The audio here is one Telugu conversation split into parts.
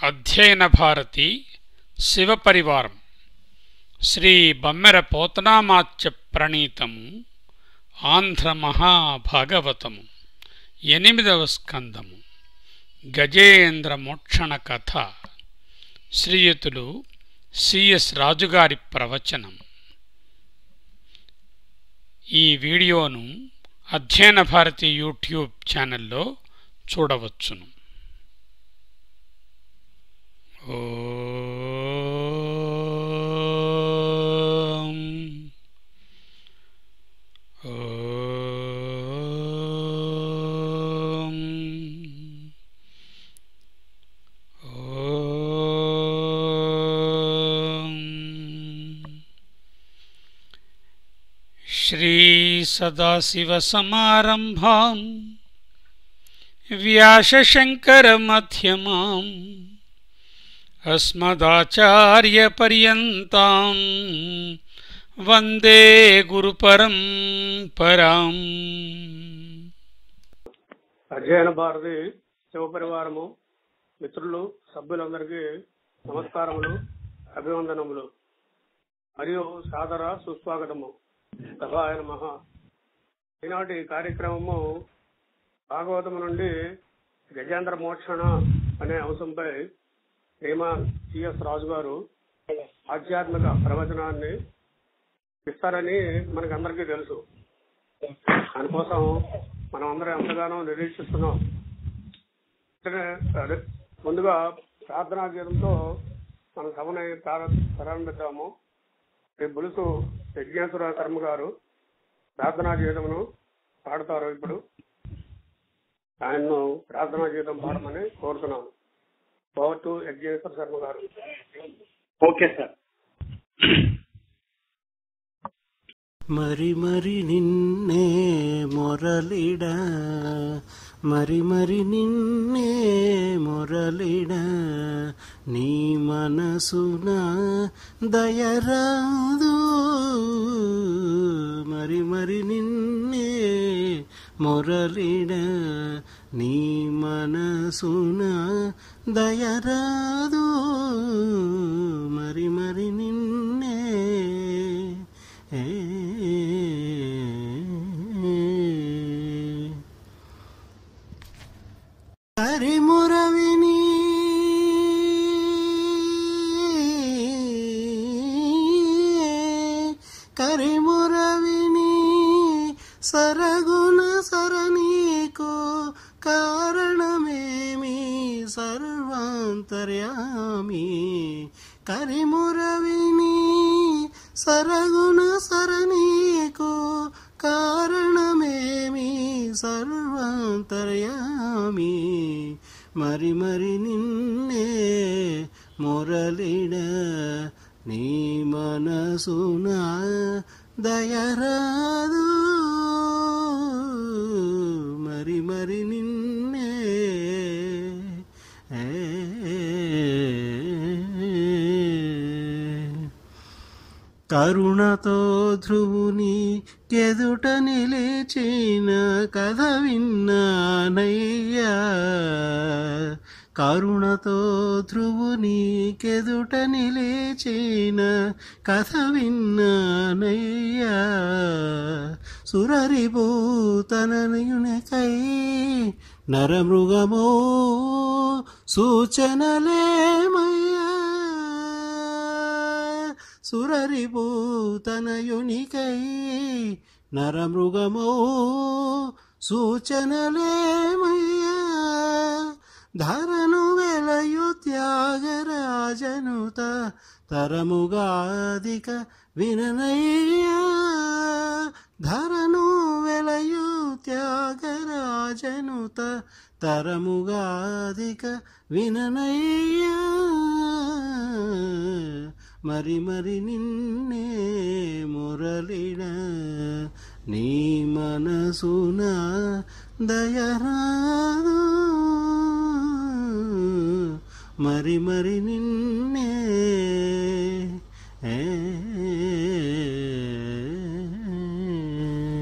అధ్యయన భారతి శివపరివారం శ్రీ బమ్మెర పోతనామాత్య ప్రణీతము ఆంధ్ర మహాభాగవతము ఎనిమిదవ స్కందము గజేంద్ర మోక్షణ కథ శ్రీయుతులు సిఎస్ రాజుగారి ప్రవచనం ఈ వీడియోను అధ్యయన భారతి యూట్యూబ్ ఛానల్లో చూడవచ్చును ఓం ఓం ఓం श्रीसदाशिवसमारम्भाम् व्यासशङ्करमध्यमाम् अस्मदाचार्यपर्यन्ताम् वन्दे गुरुपरम्पराम् అధ్యయన భారతి శివపరివారము మిత్రులు సభ్యులందరికీ నమస్కారములు అభివందనములు మరియు సాదర సుస్వాగతము సభాయ మహా ఈనాటి కార్యక్రమము భాగవతము నుండి గజేంద్ర మోక్షణ అనే అంశంపై శ్రీమాన్ సిఎస్ రాజు గారు ఆధ్యాత్మిక ప్రవచనాన్ని ఇస్తారని మనకి అందరికీ తెలుసు దానికోసం మనం అందరం ఎంతగానో నిరీక్షిస్తున్నాం అందుకనే అదే ముందుగా ప్రార్థనా గీతంతో మన సభని ప్రార- ప్రారంభిద్దాము శ్రీ బులుసు యజ్ఞేశ్వర శర్మ గారు ప్రార్థనా గీతమును పాడతారు ఇప్పుడు ఆయన్ను ప్రార్థనా గీతం పాడమని కోరుతున్నాను ఓవర్ టు యజ్ఞేశ్వర శర్మ గారు ఓకే సార్ మరి మరి నిన్నే మొరలిడ మరి మరి నిన్నే మొరలిడ నీ మనసున దయరాదు మరి మరి నిన్నే మొరలిడ నీ మనసున దయరాదు మరి మరి నిన్నే ఏ కరిమురవిని కరిమురవిని సరగుణ సరనీకో కారణమేమి సర్వాంతర్యామి కరిమురవిని సరగుణ సరనీకో కారణమేమి సర్వాంతర్యామి మరి మరి నిన్నే మొరలిడ నీ మనసున దయరాదు మరి మరి నిన్నే కరుణతో ధ్రువుని కెదుట నిలిచిన కథ విన్నానయ్యా కరుణతో ధ్రువుని కెదుట నిలిచిన కథ విన్నానయ్యా సురరిభూతనయునికై నరమృగమో సూచనలేమయ్యా సురరిభూతనయునికై నరమృగమో సూచనలేమయ్యా ధరను వెలయు త్యాగరాజనుత తరముగాదిక విననయ్యా ధరను వెలయు త్యాగరాజనుత తరముగాదిక విననయ్యా మరి మరి నిన్నే మురళిడ నీ మనసున దయరాదు మరి మరి నిన్నే ఏ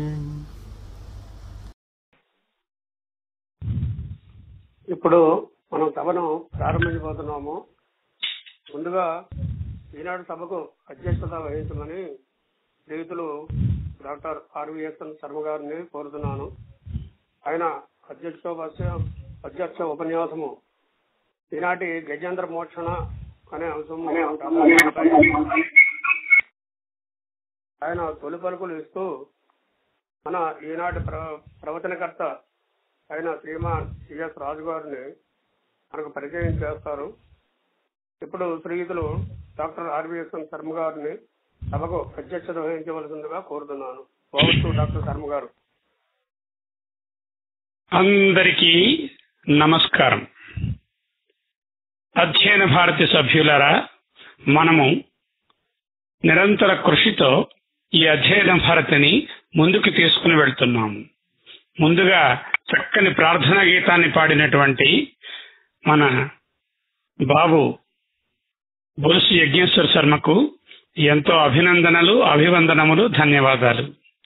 ఇప్పుడు మనం సభను ప్రారంభించబోతున్నాము ముందుగా ఈనాడు సభకు అధ్యక్షత వహించమని స్నేహితులు డాక్టర్ ఆర్వీఎస్ఎన్ శర్మ గారిని కోరుతున్నాను ఆయన అధ్యక్షోపస్య అధ్యక్ష ఉపన్యాసము ఈనాటి గజేంద్ర మోక్షణ అనే అంశం ఆయన తొలి పలుకులు ఇస్తూ మన ఈనాటి ప్ర ప్రవచనకర్త అయిన శ్రీమాన్ సిఎస్ రాజు గారిని మనకు పరిచయం చేస్తారు ఇప్పుడు శ్రీయుతులు డాక్టర్ ఆర్వీఎస్ఎన్ శర్మ గారిని సభకు అధ్యక్షత వహించవలసిందిగా కోరుతున్నాను పోవచ్చు డాక్టర్ శర్మ గారు అందరికీ నమస్కారం అధ్యయన భారతి సభ్యులరా మనము నిరంతర కృషితో ఈ అధ్యయన భారతిని ముందుకు తీసుకుని వెళ్తున్నాము ముందుగా చక్కని ప్రార్థనా గీతాన్ని పాడినటువంటి మన బాబు బొలుసు యజ్ఞేశ్వర శర్మకు ఎంతో అభినందనలు అభివందనములు ధన్యవాదాలు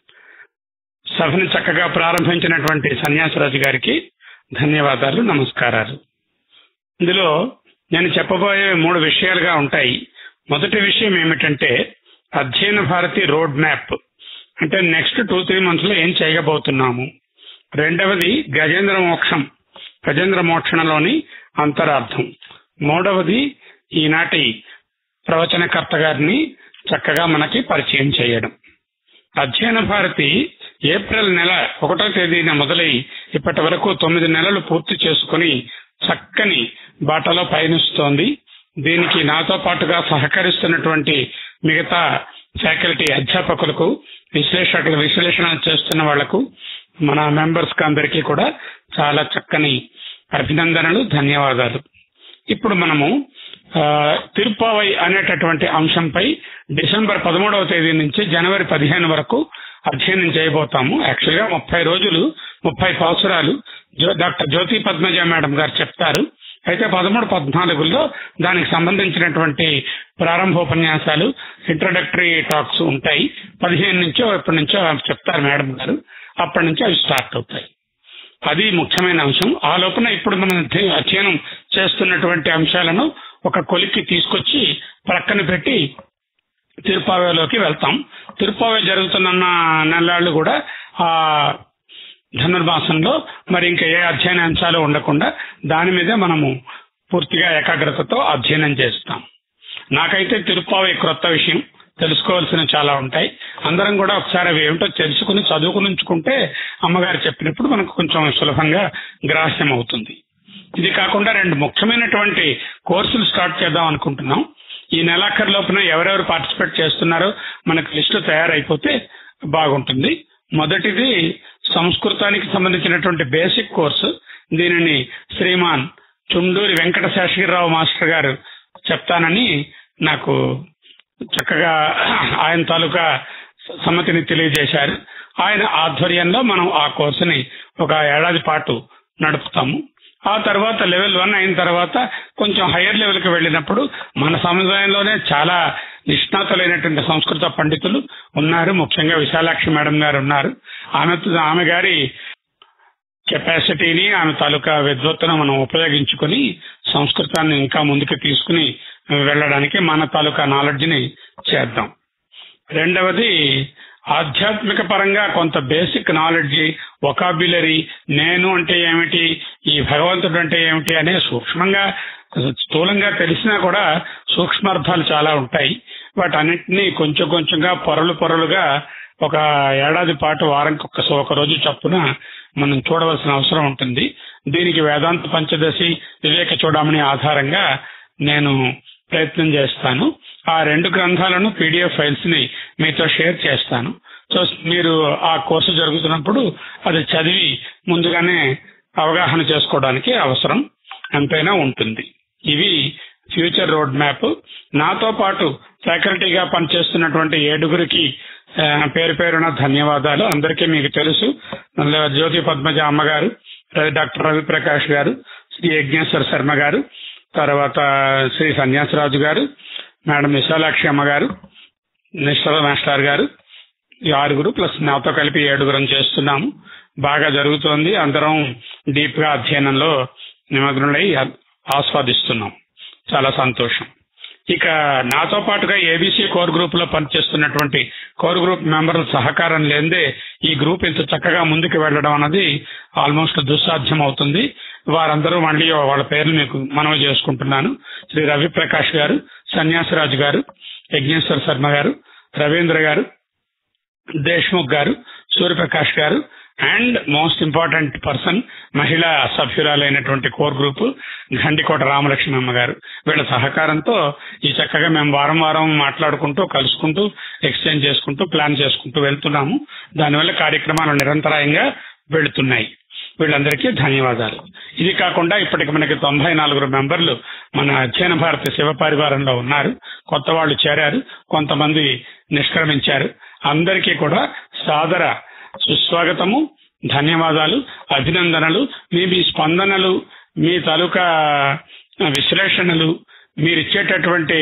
సభను చక్కగా ప్రారంభించినటువంటి సన్యాసరాజు గారికి ధన్యవాదాలు నమస్కారాలు ఇందులో నేను చెప్పబోయే మూడు విషయాలుగా ఉంటాయి మొదటి విషయం ఏమిటంటే అధ్యయన భారతి రోడ్ మ్యాప్ అంటే నెక్స్ట్ టూ త్రీ మంత్స్ లో ఏం చేయబోతున్నాము రెండవది గజేంద్ర మోక్షం గజేంద్ర మోక్షణలోని అంతరార్థం మూడవది ఈనాటి ప్రవచనకర్త గారిని చక్కగా మనకి పరిచయం చేయడం అధ్యయన భారతి ఏప్రిల్ నెల ఒకటో తేదీన మొదలై ఇప్పటి వరకు తొమ్మిది నెలలు పూర్తి చేసుకుని చక్కని బాటలో పయనిస్తోంది దీనికి నాతో పాటుగా సహకరిస్తున్నటువంటి మిగతా ఫ్యాకల్టీ అధ్యాపకులకు విశ్లేషకులు విశ్లేషణ చేస్తున్న వాళ్లకు మన మెంబర్స్ కి అందరికీ కూడా చాలా చక్కని అభినందనలు ధన్యవాదాలు ఇప్పుడు మనము ఆ, తిరుపావై అనేటటువంటి అంశంపై డిసెంబర్ పదమూడవ తేదీ నుంచి జనవరి పదిహేను వరకు అధ్యయనం చేయబోతాము యాక్చువల్ గా ముప్పై రోజులు ముప్పై సంవత్సరాలు జో- డాక్టర్ జ్యోతి పద్మజ మేడం గారు చెప్తారు అయితే పదమూడు పద్నాలుగులో దానికి సంబంధించినటువంటి ప్రారంభోపన్యాసాలు ఇంట్రొడక్టరీ టాక్స్ ఉంటాయి పదిహేను నుంచో ఎప్పటి నుంచో చెప్తారు మేడం గారు అప్పటి నుంచి అవి స్టార్ట్ అవుతాయి అది ముఖ్యమైన అంశం ఆ లోపల ఇప్పుడు మనం అధ్య- అధ్యయనం చేస్తున్నటువంటి అంశాలను ఒక కొలిక్కి తీసుకొచ్చి ప్రక్కన పెట్టి తిరుపావేలోకి వెళ్తాం తిరుపావే జరుగుతున్న నెలలు కూడా ఆ ధనుర్మాసంలో మరి ఇంకా ఏ అధ్యయన అంశాలు ఉండకుండా దాని మీదే మనము పూర్తిగా ఏకాగ్రతతో అధ్యయనం చేస్తాం నాకైతే తిరుపావే క్రొత్త విషయం తెలుసుకోవాల్సిన చాలా ఉంటాయి అందరం కూడా ఒకసారి అవి ఏమిటో తెలుసుకుని చదువుకుని ఉంచుకుంటే అమ్మగారు చెప్పినప్పుడు మనకు కొంచెం సులభంగా గ్రాహ్యం అవుతుంది ఇది కాకుండా రెండు ముఖ్యమైనటువంటి కోర్సులు స్టార్ట్ చేద్దాం అనుకుంటున్నాం ఈ నెలాఖరు లోపున ఎవరెవరు పార్టిసిపేట్ చేస్తున్నారో మనకు లిస్టు తయారైపోతే బాగుంటుంది మొదటిది సంస్కృతానికి సంబంధించినటువంటి బేసిక్ కోర్సు దీనిని శ్రీమాన్ చుండూరి వెంకట శేషగిరిరావు మాస్టర్ గారు చెప్తానని నాకు చక్కగా ఆయన తాలూకా సమ్మతిని తెలియజేశారు ఆయన ఆధ్వర్యంలో మనం ఆ కోర్సుని ఒక ఏడాది పాటు నడుపుతాము ఆ తర్వాత లెవెల్ వన్ అయిన తర్వాత కొంచెం హయ్యర్ లెవెల్ కి వెళ్ళినప్పుడు మన సముదాయంలోనే చాలా నిష్ణాతులైనటువంటి సంస్కృత పండితులు ఉన్నారు ముఖ్యంగా విశాలాక్షి మేడం గారు ఉన్నారు ఆమె ఆమె గారి కెపాసిటీని ఆమె తాలూకా విద్వత్తును మనం ఉపయోగించుకొని సంస్కృతాన్ని ఇంకా ముందుకు తీసుకుని వెళ్ళడానికి మన తాలూకా నాలెడ్జ్ ని చేద్దాం రెండవది ఆధ్యాత్మిక పరంగా కొంత బేసిక్ నాలెడ్జ్ ఒకాబులరీ నేను అంటే ఏమిటి ఈ భగవంతుడు అంటే ఏమిటి అనే సూక్ష్మంగా స్థూలంగా తెలిసినా కూడా సూక్ష్మార్థాలు చాలా ఉంటాయి వాటన్నిటినీ కొంచెం కొంచెంగా పొరలు పొరలుగా ఒక ఏడాది పాటు వారంకి ఒక ఒక రోజు చొప్పున మనం చూడవలసిన అవసరం ఉంటుంది దీనికి వేదాంత పంచదశి వివేక చూడమని ఆధారంగా నేను ప్రయత్నం చేస్తాను ఆ రెండు గ్రంథాలను పీడిఎఫ్ ఫైల్స్ ని మీతో షేర్ చేస్తాను సో మీరు ఆ కోర్సు జరుగుతున్నప్పుడు అది చదివి ముందుగానే అవగాహన చేసుకోవడానికి అవసరం ఎంతైనా ఉంటుంది ఇవి ఫ్యూచర్ రోడ్ మ్యాప్ నాతో పాటు ఫ్యాకల్టీగా పనిచేస్తున్నటువంటి ఏడుగురికి ఆ, పేరు పేరున ధన్యవాదాలు అందరికీ మీకు తెలుసు అందులో జ్యోతి పద్మజ అమ్మగారు డాక్టర్ రవిప్రకాష్ గారు శ్రీ యజ్ఞేశ్వర శర్మ గారు తర్వాత శ్రీ సన్యాసరాజు గారు మేడం విశాలాక్షి అమ్మ గారు నిశ్చల మాస్టర్ గారు ఈ ఆరుగురు ప్లస్ నాతో కలిపి ఏడుగురం చేస్తున్నాము బాగా జరుగుతోంది అందరం డీప్ గా అధ్యయనంలో నిమగ్నులై ఆస్వాదిస్తున్నాం చాలా సంతోషం ఇక నాతో పాటుగా ఏబీసీ కోర్ గ్రూప్ లో పనిచేస్తున్నటువంటి కోర్ గ్రూప్ మెంబర్ల సహకారం లేదే ఈ గ్రూప్ ఇంత చక్కగా ముందుకు వెళ్ళడం అన్నది ఆల్మోస్ట్ దుస్సాధ్యం అవుతుంది వారందరూ మళ్ళీ వాళ్ళ పేర్లు మీకు మనవి చేసుకుంటున్నాను శ్రీ రవి ప్రకాష్ గారు సన్యాసరాజు గారు యజ్ఞేశ్వర శర్మ గారు రవీంద్ర గారు దేశ్ముఖ్ గారు సూర్యప్రకాష్ గారు అండ్ మోస్ట్ ఇంపార్టెంట్ పర్సన్ మహిళా సభ్యురాలైనటువంటి కోర్ గ్రూప్ గండికోట రామలక్ష్మమ్మ గారు వీళ్ళ సహకారంతో ఈ చక్కగా మేము వారం వారం మాట్లాడుకుంటూ కలుసుకుంటూ ఎక్స్చేంజ్ చేసుకుంటూ ప్లాన్ చేసుకుంటూ వెళ్తున్నాము దానివల్ల కార్యక్రమాలు నిరంతరాయంగా వెళుతున్నాయి వీళ్ళందరికీ ధన్యవాదాలు ఇది కాకుండా ఇప్పటికి మనకి తొంభై నలుగురు మెంబర్లు మన అధ్యయన భారత శివ పరివారంలో ఉన్నారు కొత్త వాళ్ళు చేరారు కొంతమంది నిష్క్రమించారు అందరికీ కూడా సాదర సుస్వాగతము ధన్యవాదాలు అభినందనలు మీ మీ స్పందనలు మీ తాలూకా విశ్లేషణలు మీరు ఇచ్చేటటువంటి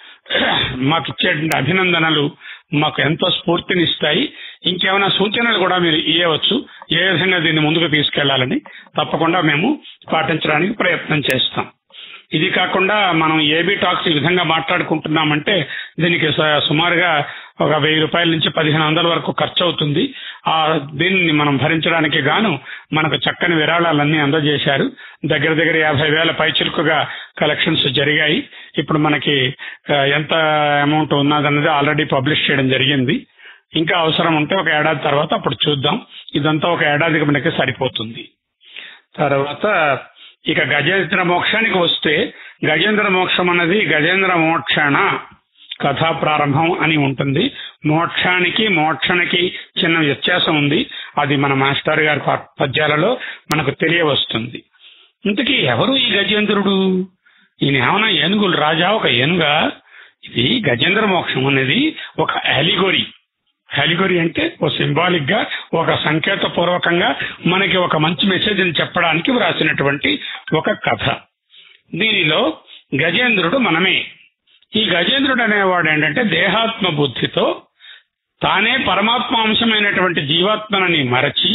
మాకు ఇచ్చేటువంటి అభినందనలు మాకు ఎంతో స్ఫూర్తినిస్తాయి ఇంకేమైనా సూచనలు కూడా మీరు ఇవ్వవచ్చు ఏ విధంగా దీన్ని ముందుకు తీసుకెళ్లాలని తప్పకుండా మేము పాటించడానికి ప్రయత్నం చేస్తాం ఇది కాకుండా మనం ఏబీ టాక్స్ ఈ విధంగా మాట్లాడుకుంటున్నామంటే దీనికి స- సుమారుగా ఒక వెయ్యి రూపాయల నుంచి పదిహేను వందల వరకు ఖర్చు అవుతుంది ఆ దీన్ని మనం భరించడానికి గాను మనకు చక్కని విరాళాలన్నీ అందజేశారు దగ్గర దగ్గర యాభై వేల పైచిలుకుగా కలెక్షన్స్ జరిగాయి ఇప్పుడు మనకి ఆ, ఎంత అమౌంట్ ఉన్నదన్నది ఆల్రెడీ పబ్లిష్ చేయడం జరిగింది ఇంకా అవసరం ఉంటే ఒక ఏడాది తర్వాత అప్పుడు చూద్దాం ఇదంతా ఒక ఏడాదికి మనకి సరిపోతుంది తర్వాత ఇక గజేంద్ర మోక్షానికి వస్తే గజేంద్ర మోక్షం అన్నది గజేంద్ర మోక్షణ కథా ప్రారంభం అని ఉంటుంది మోక్షానికి మోక్షణకి చిన్న వ్యత్యాసం ఉంది అది మన మాస్టర్ గారి ప- పద్యాలలో మనకు తెలియవస్తుంది ఇంతకీ ఎవరు ఈ గజేంద్రుడు ఈయన ఏమైనా ఏనుగులు రాజా ఒక ఏనుగా ఇది గజేంద్ర మోక్షం అనేది ఒక అలిగోరి అలిగోరి అంటే ఒక సింబాలిక్ గా ఒక సంకేత పూర్వకంగా మనకి ఒక మంచి మెసేజ్ ని చెప్పడానికి వ్రాసినటువంటి ఒక కథ దీనిలో గజేంద్రుడు మనమే ఈ గజేంద్రుడు అనేవాడు ఏంటంటే దేహాత్మ బుద్ధితో తానే పరమాత్మ అంశమైనటువంటి జీవాత్మనని మరచి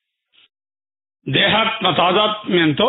దేహాత్మ తాదాత్మ్యంతో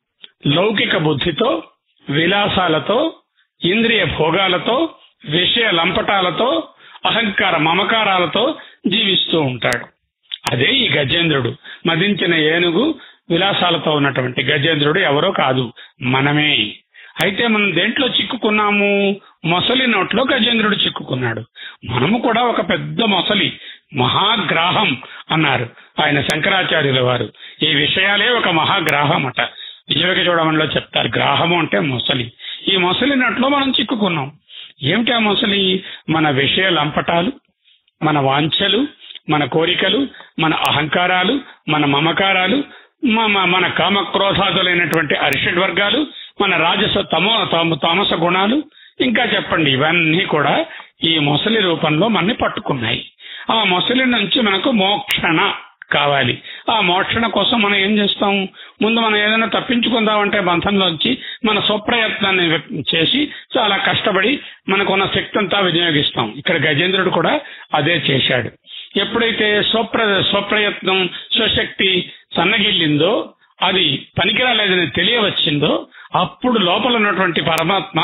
లౌకిక బుద్ధితో విలాసాలతో ఇంద్రియ భోగాలతో విషయ లంపటాలతో అహంకార మమకారాలతో జీవిస్తూ ఉంటాడు అదే ఈ గజేంద్రుడు మదించిన ఏనుగు విలాసాలతో ఉన్నటువంటి గజేంద్రుడు ఎవరో కాదు మనమే అయితే మనం దేంట్లో చిక్కుకున్నాము మొసలి నోట్లో గజేంద్రుడు చిక్కుకున్నాడు మనము కూడా ఒక పెద్ద మొసలి మహాగ్రాహం అన్నారు ఆయన శంకరాచార్యుల వారు ఈ విషయాలే ఒక మహాగ్రాహం అట విజయక చూడమంలో చెప్తారు గ్రాహము అంటే మొసలి ఈ మొసలి నట్లో మనం చిక్కుకున్నాం ఏమిటి ఆ మొసలి మన విషయ లంపటాలు మన వాంఛలు మన కోరికలు మన అహంకారాలు మన మమకారాలు మ- మ- మన కామ క్రోధాదులైనటువంటి అరిషడ్ వర్గాలు మన రాజస తమో తామ- తామస గుణాలు ఇంకా చెప్పండి ఇవన్నీ కూడా ఈ మొసలి రూపంలో మనని పట్టుకున్నాయి ఆ మొసలి నుంచి మనకు మోక్షణ కావాలి ఆ మోక్షణ కోసం మనం ఏం చేస్తాం ముందు మనం ఏదైనా తప్పించుకుందామంటే బంధంలోంచి మన స్వప్రయత్నాన్ని వ్యక్- చేసి చాలా కష్టపడి మనకున్న శక్తి అంతా వినియోగిస్తాం ఇక్కడ గజేంద్రుడు కూడా అదే చేశాడు ఎప్పుడైతే స్వప్ర స్వప్రయత్నం స్వశక్తి సన్నగిల్లిందో అది పనికిరాలేదని తెలియవచ్చిందో అప్పుడు లోపల ఉన్నటువంటి పరమాత్మ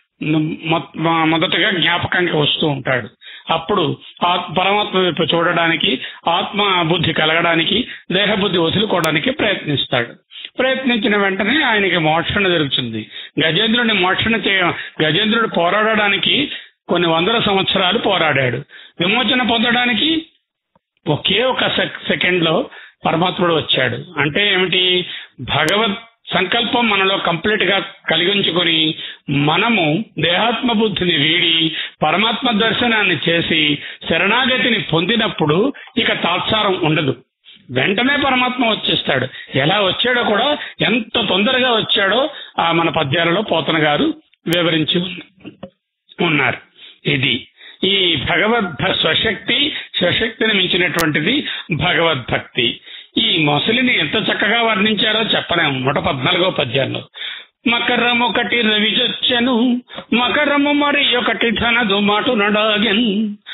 మొ- మొ- మొదటగా జ్ఞాపకానికి వస్తూ ఉంటాడు అప్పుడు ఆ పరమాత్మ వైపు చూడడానికి ఆత్మ బుద్ధి కలగడానికి దేహ బుద్ధి వదులుకోవడానికి ప్రయత్నిస్తాడు ప్రయత్నించిన వెంటనే ఆయనకి మోక్షణ జరుగుతుంది గజేంద్రుడిని మోక్షణ చేయ గజేంద్రుడు పోరాడడానికి కొన్ని వందల సంవత్సరాలు పోరాడాడు విమోచన పొందడానికి ఒకే ఒక సెక్- సెకండ్ లో పరమాత్ముడు వచ్చాడు అంటే ఏమిటి భగవత్ సంకల్పం మనలో కంప్లీట్ గా కలిగించుకొని మనము దేహాత్మ బుద్ధిని వీడి పరమాత్మ దర్శనాన్ని చేసి శరణాగతిని పొందినప్పుడు ఇక తాత్సారం ఉండదు వెంటనే పరమాత్మ వచ్చేస్తాడు ఎలా వచ్చాడో కూడా ఎంత తొందరగా వచ్చాడో ఆ మన పద్యాలలో పోతన గారు వివరించి ఉన్నారు ఇది ఈ భగవద్ స్వశక్తి స్వశక్తిని మించినటువంటిది భగవద్భక్తి ఈ మొసలిని ఎంత చక్కగా వర్ణించారో చెప్పలేము నూట పద్నాలుగో పద్యాల్లో మకరమొకటి రవిజొచ్చెను మకరము మరి ఒకటి ధనదు మాటు నడాగెన్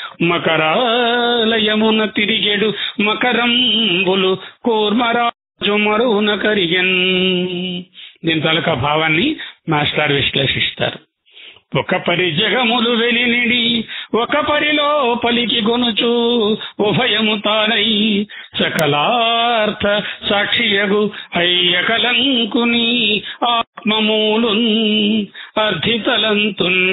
మకరాలయమున తిరిగెడు మకరంబులు కూర్మరాజు మరువున కరిగెన్ దీని తాలూకా భావాన్ని మాస్టర్ విశ్లేషిస్తారు ఒక పరి జగములు వెలినిడి ఒక పరిలో పలికి గొనుచు ఉభయము తానై సకలార్థ సాక్షియగు అయ్యకలంకుని ఆత్మమూలున్ అర్థితలంతున్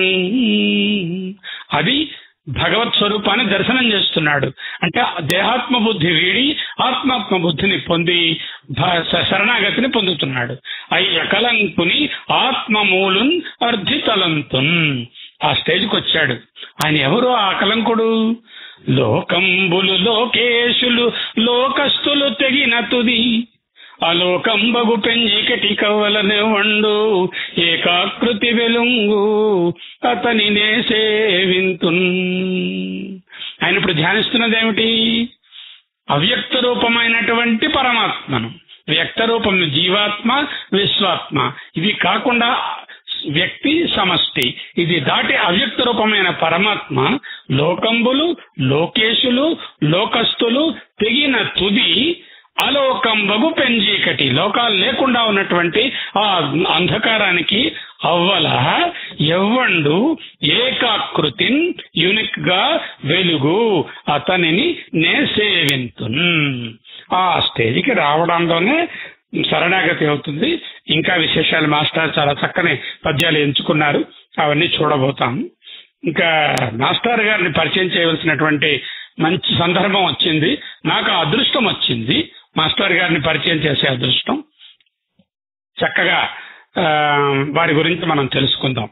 అది భగవత్ స్వరూపాన్ని దర్శనం చేస్తున్నాడు అంటే దేహాత్మ బుద్ధి వీడి ఆత్మాత్మ బుద్ధిని పొంది భ- స- శరణాగతిని పొందుతున్నాడు అయ్య కలంకుని ఆత్మమూలున్ అర్ధితలంతున్ ఆ స్టేజ్కి వచ్చాడు ఆయన ఎవరు ఆ కలంకుడు లోకంబులు లోకేశులు లోకస్తులు తెగిన తుది అలోకంబగు పెంజికటి కవ్వలనివ్వండు ఏకాకృతి వెలుంగు అతనినే సేవింతున్ ఆయన ఇప్పుడు ధ్యానిస్తున్నది ఏమిటి అవ్యక్త రూపమైనటువంటి పరమాత్మను వ్యక్త రూపం జీవాత్మ విశ్వాత్మ ఇవి కాకుండా వ్యక్తి సమష్టి ఇది దాటి అవ్యక్త రూపమైన పరమాత్మ లోకంబులు లోకేశులు లోకస్తులు తెగిన తుది అలోకంబగు పెంజీకటి లోకాలు లేకుండా ఉన్నటువంటి ఆ అంధకారానికి అవ్వల ఎవ్వండు ఏకాకృతిన్ యునిక్ గా వెలుగు అతనిని నే సేవింతున్ ఆ స్టేజ్కి రావడంలోనే శరణాగతి అవుతుంది ఇంకా విశేషాలు మాస్టర్ చాలా చక్కని పద్యాలు ఎంచుకున్నారు అవన్నీ చూడబోతాం ఇంకా మాస్టర్ గారిని పరిచయం చేయవలసినటువంటి మంచి సందర్భం వచ్చింది నాకు ఆ అదృష్టం వచ్చింది మాస్టర్ గారిని పరిచయం చేసే అదృష్టం చక్కగా ఆ, వారి గురించి మనం తెలుసుకుందాం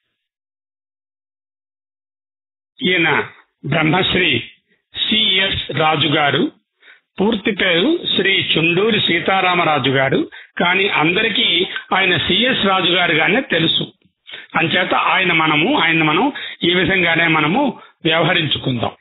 ఈయన బ్రహ్మశ్రీ సిఎస్ రాజు గారు పూర్తి పేరు శ్రీ చుండూరి సీతారామరాజు గారు కానీ అందరికీ ఆయన సిఎస్ రాజు గారుగానే తెలుసు అంచేత ఆయన మనము ఆయన మనం ఈ విధంగానే మనము వ్యవహరించుకుందాం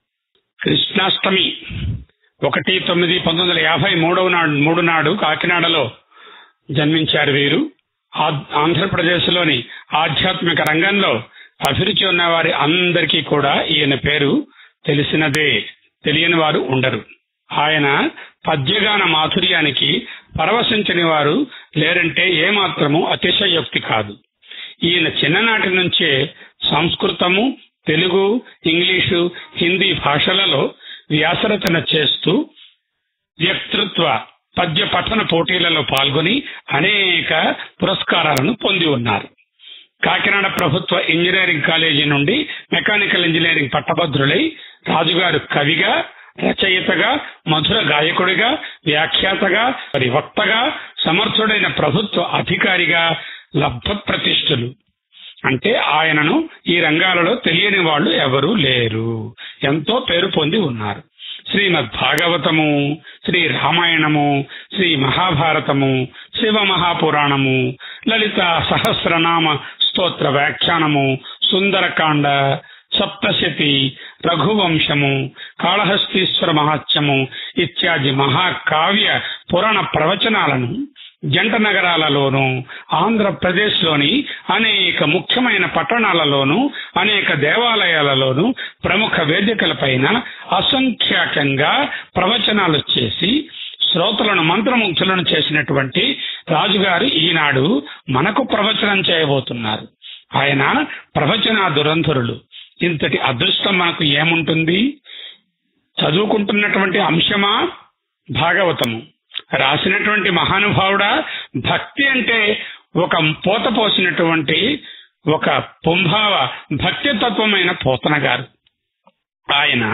కృష్ణాష్టమి ఒకటి తొమ్మిది పంతొమ్మిది వందల యాభై మూడవ నాడు మూడు నాడు కాకినాడలో జన్మించారు వీరు ఆ- ఆంధ్రప్రదేశ్లోని ఆధ్యాత్మిక రంగంలో అభిరుచి ఉన్న వారి అందరికీ కూడా ఈయన పేరు తెలిసినదే తెలియని వారు ఉండరు ఆయన పద్యగాన మాధుర్యానికి పరవశించని వారు లేరంటే ఏమాత్రము అతిశయోక్తి కాదు ఈయన చిన్ననాటి నుంచే సంస్కృతము తెలుగు ఇంగ్లీషు హిందీ భాషలలో వ్యాసరచన చేస్తూ వ్యక్తృత్వ పద్య పఠన పోటీలలో పాల్గొని అనేక పురస్కారాలను పొంది ఉన్నారు కాకినాడ ప్రభుత్వ ఇంజనీరింగ్ కాలేజీ నుండి మెకానికల్ ఇంజనీరింగ్ పట్టభద్రులై రాజుగారు కవిగా రచయితగా మధుర గాయకుడిగా వ్యాఖ్యాతగా మరి వక్తగా సమర్థుడైన ప్రభుత్వ అధికారిగా లబ్ధ ప్రతిష్ఠులు అంటే ఆయనను ఈ రంగాలలో తెలియని వాళ్ళు ఎవరూ లేరు ఎంతో పేరు పొంది ఉన్నారు శ్రీమద్ భాగవతము శ్రీ రామాయణము శ్రీ మహాభారతము శివ మహాపురాణము లలిత సహస్రనామ స్తోత్ర వ్యాఖ్యానము సుందరకాండ సప్తశతి రఘువంశము కాళహస్తీశ్వర మహాత్మ్యము ఇత్యాది మహాకావ్య పురాణ ప్రవచనాలను జంట నగరాలలోనూ ఆంధ్రప్రదేశ్లోని అనేక ముఖ్యమైన పట్టణాలలోనూ అనేక దేవాలయాలలోనూ ప్రముఖ వేదికలపైన అసంఖ్యాకంగా ప్రవచనాలు చేసి శ్రోతలను మంత్రముగ్ధులను చేసినటువంటి రాజుగారు ఈనాడు మనకు ప్రవచనం చేయబోతున్నారు ఆయన ప్రవచన దురంధరులు ఇంతటి అదృష్టం మనకు ఏముంటుంది చదువుకుంటున్నటువంటి అంశమా భాగవతము రాసినటువంటి మహానుభావుడా భక్తి అంటే ఒక పోత పోసినటువంటి ఒక పుంభావ భక్తి తత్వమైన పోతన గారు ఆయన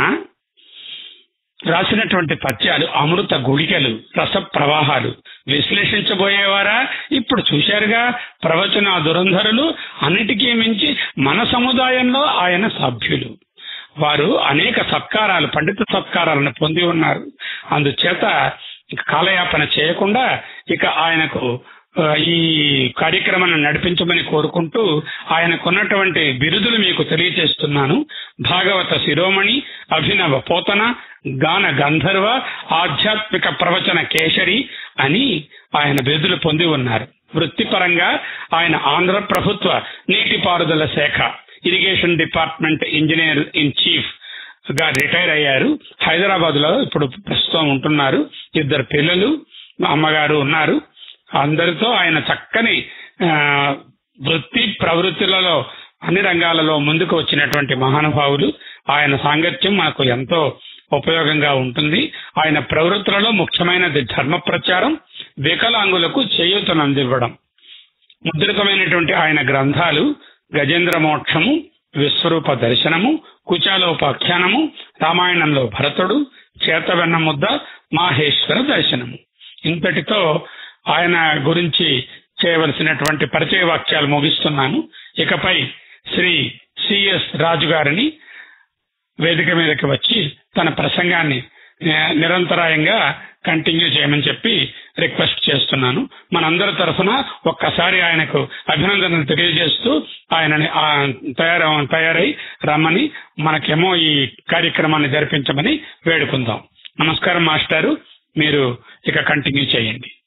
రాసినటువంటి పద్యాలు అమృత గుళికలు రస ప్రవాహాలు విశ్లేషించబోయేవారా ఇప్పుడు చూశారుగా ప్రవచన దురంధరులు అన్నిటికీ మించి మన సముదాయంలో ఆయన సభ్యులు వారు అనేక సత్కారాలు పండిత సత్కారాలను పొంది ఉన్నారు అందుచేత ఇక కాలయాపన చేయకుండా ఇక ఆయనకు ఆ, ఈ కార్యక్రమాన్ని నడిపించమని కోరుకుంటూ ఆయనకున్నటువంటి బిరుదులు మీకు తెలియజేస్తున్నాను భాగవత శిరోమణి అభినవ పోతన గాన గంధర్వ ఆధ్యాత్మిక ప్రవచన కేసరి అని ఆయన బిరుదులు పొంది ఉన్నారు వృత్తిపరంగా ఆయన ఆంధ్ర ప్రభుత్వ నీటిపారుదల శాఖ irrigation department engineer in chief గా రిటైర్ అయ్యారు హైదరాబాద్ లో ఇప్పుడు ప్రస్తుతం ఉంటున్నారు ఇద్దరు పిల్లలు మా అమ్మగారు ఉన్నారు అందరితో ఆయన చక్కని ఆ, వృత్తి ప్రవృత్తులలో అన్ని రంగాలలో ముందుకు వచ్చినటువంటి మహానుభావులు ఆయన సాంగత్యం మనకు ఎంతో ఉపయోగంగా ఉంటుంది ఆయన ప్రవృత్తులలో ముఖ్యమైనది ధర్మ ప్రచారం వికలాంగులకు చేయూతను అందివ్వడం ముద్రితమైనటువంటి ఆయన గ్రంథాలు గజేంద్ర మోక్షము విశ్వరూప దర్శనము కుచాలోపాఖ్యానము రామాయణంలో భరతుడు చేతవెన్న ముద్ద మాహేశ్వర దర్శనము ఇంతటితో ఆయన గురించి చేయవలసినటువంటి పరిచయ వాక్యాలు ముగిస్తున్నాను ఇకపై శ్రీ సిఎస్ రాజు గారిని వేదిక మీదకి వచ్చి తన ప్రసంగాన్ని ఆ, నిరంతరాయంగా కంటిన్యూ చేయమని చెప్పి రిక్వెస్ట్ చేస్తున్నాను మనందరి తరఫున ఒక్కసారి ఆయనకు అభినందనలు తెలియజేస్తూ ఆయనని ఆ, తయార తయారై రమ్మని మనకేమో ఈ కార్యక్రమాన్ని జరిపించమని వేడుకుందాం నమస్కారం మాస్టారు మీరు ఇక కంటిన్యూ చేయండి